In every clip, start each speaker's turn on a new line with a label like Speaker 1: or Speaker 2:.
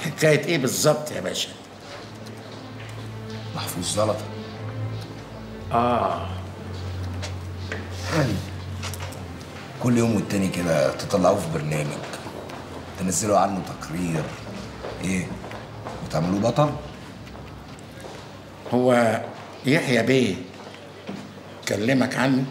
Speaker 1: حكايه ايه بالظبط يا باشا
Speaker 2: محفوظ زلطه
Speaker 1: اه
Speaker 2: يعني كل يوم والتاني كده تطلعوه في برنامج تنزلوا عنه تقرير ايه وتعملوه بطل
Speaker 1: هو يحيى بيه كلمك عني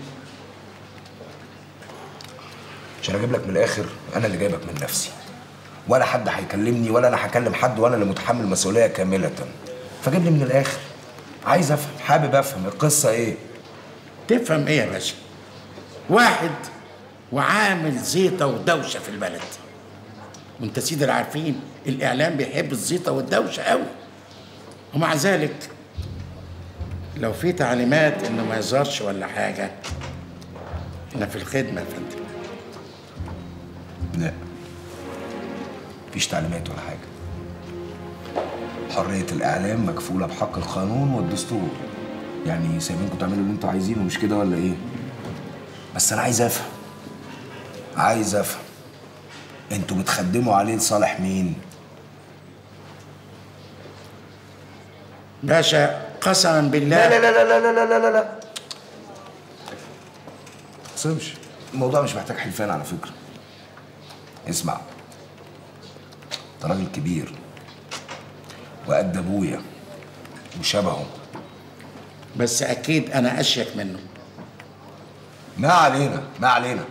Speaker 2: عشان اجيب لك من الاخر انا اللي جايبك من نفسي ولا حد هيكلمني ولا انا هكلم حد وانا اللي متحمل مسؤوليه كامله فجيب لي من الاخر عايز افهم حابب افهم القصه ايه
Speaker 1: تفهم ايه يا باشا واحد وعامل زيطه ودوشه في البلد وانت سيدي العارفين الاعلام بيحب الزيطه والدوشه قوي ومع ذلك لو في تعليمات انه ما يظهرش ولا حاجه احنا في الخدمه يا فندم
Speaker 2: لا مفيش تعليمات ولا حاجه حريه الاعلام مكفوله بحق القانون والدستور يعني سايبينكم تعملوا اللي انتوا عايزينه مش كده ولا ايه بس انا عايز افهم عايز افهم انتوا بتخدموا عليه لصالح مين
Speaker 1: باشا قسما بالله
Speaker 2: لا لا لا لا لا لا لا لا لا تقسمش الموضوع مش محتاج حلفان على فكرة اسمع انت راجل كبير وقد ابويا وشبهه
Speaker 1: بس اكيد انا اشيك منه
Speaker 2: ما علينا ما علينا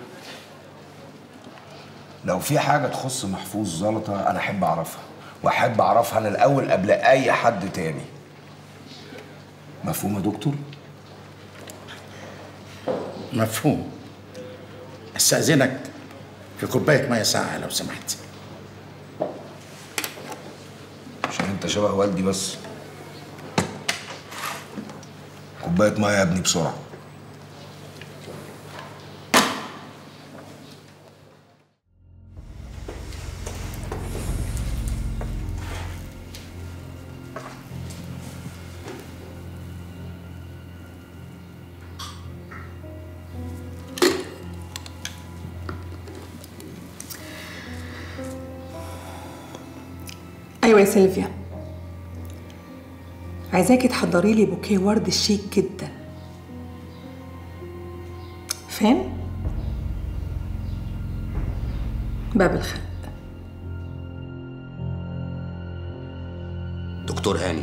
Speaker 2: لو في حاجة تخص محفوظ زلطة أنا أحب أعرفها وأحب أعرفها أنا الأول قبل أي حد تاني مفهوم يا دكتور؟
Speaker 1: مفهوم استاذنك في كوبايه ميه ساقعه لو سمحت
Speaker 2: عشان أنت شبه والدي بس كوباية مية يا ابني بسرعة
Speaker 3: ايوه يا سيلفيا عايزاكي تحضري لي بوكيه ورد شيك جدا فين باب الخلق
Speaker 4: دكتور هاني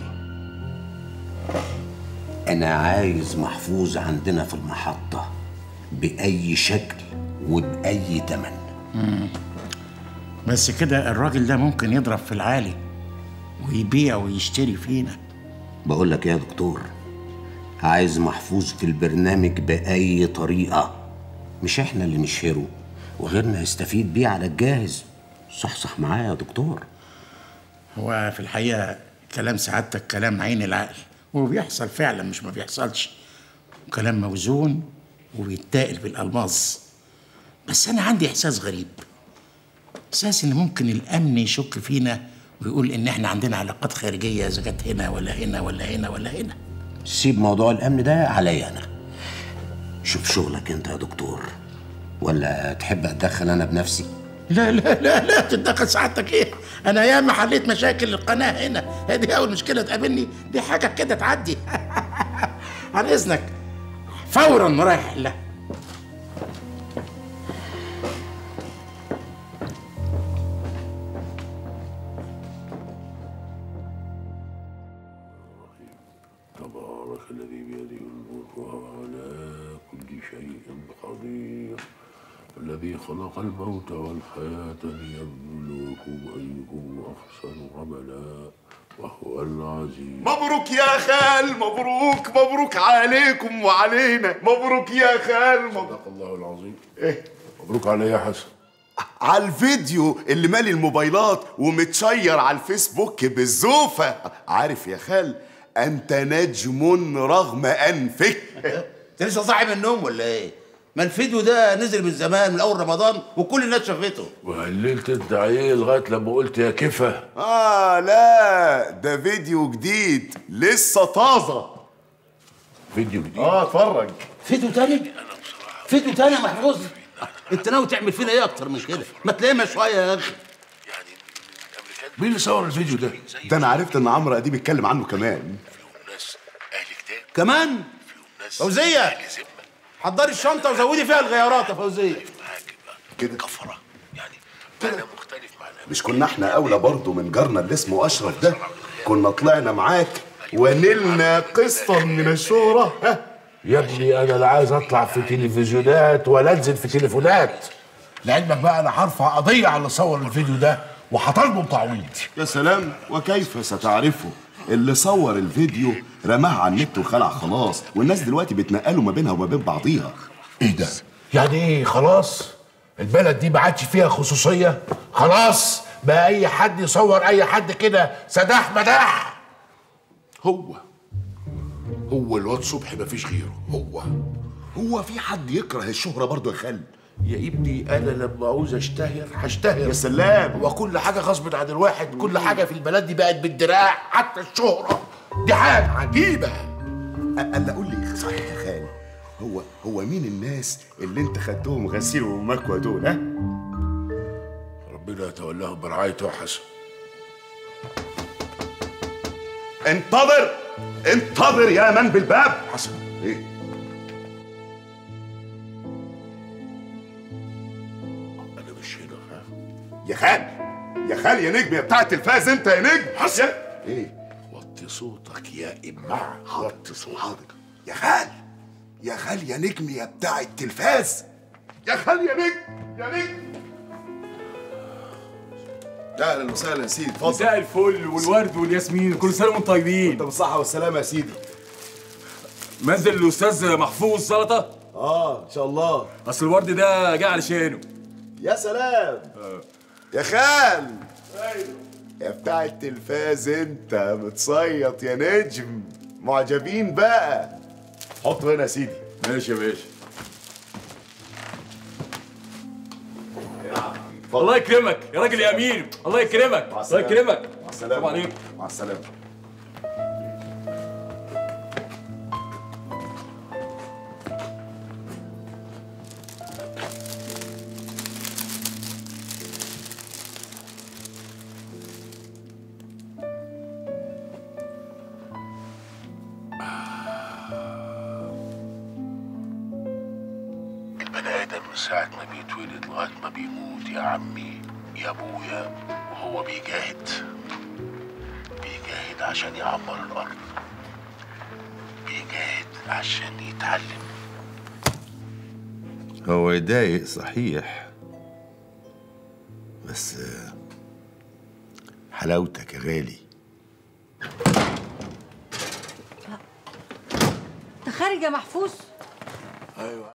Speaker 4: أنا عايز محفوظ عندنا في المحطة بأي شكل وبأي تمن
Speaker 1: بس كده الراجل ده ممكن يضرب في العالي ويبيع ويشتري فينا
Speaker 4: بقول لك يا دكتور عايز محفوظ في البرنامج بأي طريقة مش احنا اللي نشهره وغيرنا يستفيد بيه على الجاهز صح معايا يا دكتور
Speaker 1: هو في الحقيقه كلام سعادتك كلام عين العقل وبيحصل فعلا مش ما بيحصلش وكلام موزون وبيتاقل بالالماظ بس انا عندي احساس غريب احساس ان ممكن الامن يشك فينا ويقول ان احنا عندنا علاقات خارجيه اذا كانت هنا ولا هنا ولا هنا ولا هنا
Speaker 4: سيب موضوع الأمن ده عليا أنا شوف شغلك أنت يا دكتور ولا تحب أتدخل أنا بنفسي
Speaker 1: لا لا لا لا تتدخل سعادتك ايه انا ياما حليت مشاكل القناه هنا هذه اول مشكله تقابلني دي حاجه كده تعدي عن اذنك فورا رايح لا
Speaker 5: تبارك الذي بيده الملك وهو على كل شيء قدير الذي خلق الموت والحياة ليبلوكم أيكم أحسن عملا وهو العزيز
Speaker 6: مبروك يا خال مبروك مبروك عليكم وعلينا مبروك يا خال مبروك
Speaker 5: صدق الله العظيم
Speaker 6: إيه؟
Speaker 5: مبروك علي يا حسن
Speaker 6: على الفيديو اللي مالي الموبايلات ومتشير على الفيسبوك بالزوفة عارف يا خال أنت نجم رغم أنفك
Speaker 7: انت لسه صاحي من النوم ولا ايه؟ ما الفيديو ده نزل من زمان من اول رمضان وكل الناس شافته
Speaker 5: وهللت انت عليه لغايه لما قلت يا كفه
Speaker 6: آه لا ده فيديو جديد لسه طازة
Speaker 5: فيديو جديد
Speaker 6: آه اتفرج
Speaker 7: فيديو تاني؟ فيديو تاني يا محفوظ انت ناوي تعمل فينا ايه اكتر من كده؟ ما تلاقينا شويه يا اخي
Speaker 5: يعني الامريكان مين اللي صور الفيديو ده؟
Speaker 6: ده انا عرفت ان عمرو اديب اتكلم عنه كمان
Speaker 5: ناس اهل كتاب
Speaker 7: كمان
Speaker 5: ناس
Speaker 7: فوزية
Speaker 5: اهل ذمه
Speaker 7: حضري الشنطة وزودي فيها الغيارات يا فوزية
Speaker 5: معاك بقى
Speaker 6: كده.
Speaker 5: كفره يعني انا مختلف مع الأمين.
Speaker 6: مش كنا احنا اولى برضه من جارنا اللي اسمه اشرف ده كنا طلعنا معاك ونلنا قسطا من الشهرة ها
Speaker 5: يا ابني انا لا عايز اطلع في تلفزيونات ولا انزل في تليفونات لعلمك بقى انا هرفع قضيه على اللي صور الفيديو ده وهطالبه بتعويض
Speaker 6: يا سلام وكيف ستعرفه اللي صور الفيديو رماها على النت وخلع خلاص والناس دلوقتي بتنقلوا ما بينها وما بين بعضيها
Speaker 5: ايه ده؟ يعني ايه خلاص؟ البلد دي ما عادش فيها خصوصيه؟ خلاص بقى اي حد يصور اي حد كده سداح مداح هو هو الواد صبحي مفيش غيره هو
Speaker 6: هو في حد يكره الشهرة برضه يا خال
Speaker 5: يا ابني انا لما عاوز اشتهر هشتهر
Speaker 6: يا سلام
Speaker 5: هو كل حاجه غصب عن الواحد كل حاجه في البلد دي بقت بالدراع حتى الشهره دي حاجه عجيبه
Speaker 6: قال قول لي صحيح يا خال هو هو مين الناس اللي انت خدتهم غسيل ومكوى دول ها
Speaker 5: ربنا يتولاهم برعايته وحسن
Speaker 6: انتظر انتظر يا من بالباب
Speaker 5: حسن
Speaker 6: ايه
Speaker 5: انا مش هنا ها
Speaker 6: يا خال يا خال يا نجم يا بتاع التلفاز انت يا نجم
Speaker 5: حسن.
Speaker 6: يا- ايه
Speaker 5: وطي صوتك يا امع وطي صوتك
Speaker 6: حاضر يا خال يا خال يا نجم يا بتاع التلفاز يا خال يا نجم يا نجم اهلا وسهلا يا سيدي اتفضل
Speaker 8: مساء الفل والورد والياسمين كل سنه وانتم طيبين
Speaker 6: انت بالصحه والسلامه يا سيدي
Speaker 8: منزل الاستاذ محفوظ سلطه
Speaker 6: اه ان شاء الله
Speaker 8: اصل الورد ده جه علشانه
Speaker 6: يا سلام يا خال يا بتاع التلفاز انت بتصيط يا نجم معجبين بقى حطه هنا يا سيدي
Speaker 8: ماشي يا باشا الله يكرمك يا راجل يا امير الله يكرمك الله
Speaker 6: السلامة.
Speaker 8: يكرمك
Speaker 6: مع السلامه
Speaker 8: السلام عليكم
Speaker 6: مع السلامه
Speaker 5: البني ادم من ساعه ما بيتولد لغايه ما بيموت يا عمي يا ابويا وهو بيجاهد بيجاهد عشان يعمر الارض بيجاهد عشان يتعلم
Speaker 9: هو يضايق صحيح بس آه، حلاوتك يا غالي
Speaker 10: انت خارج يا محفوظ
Speaker 5: ايوه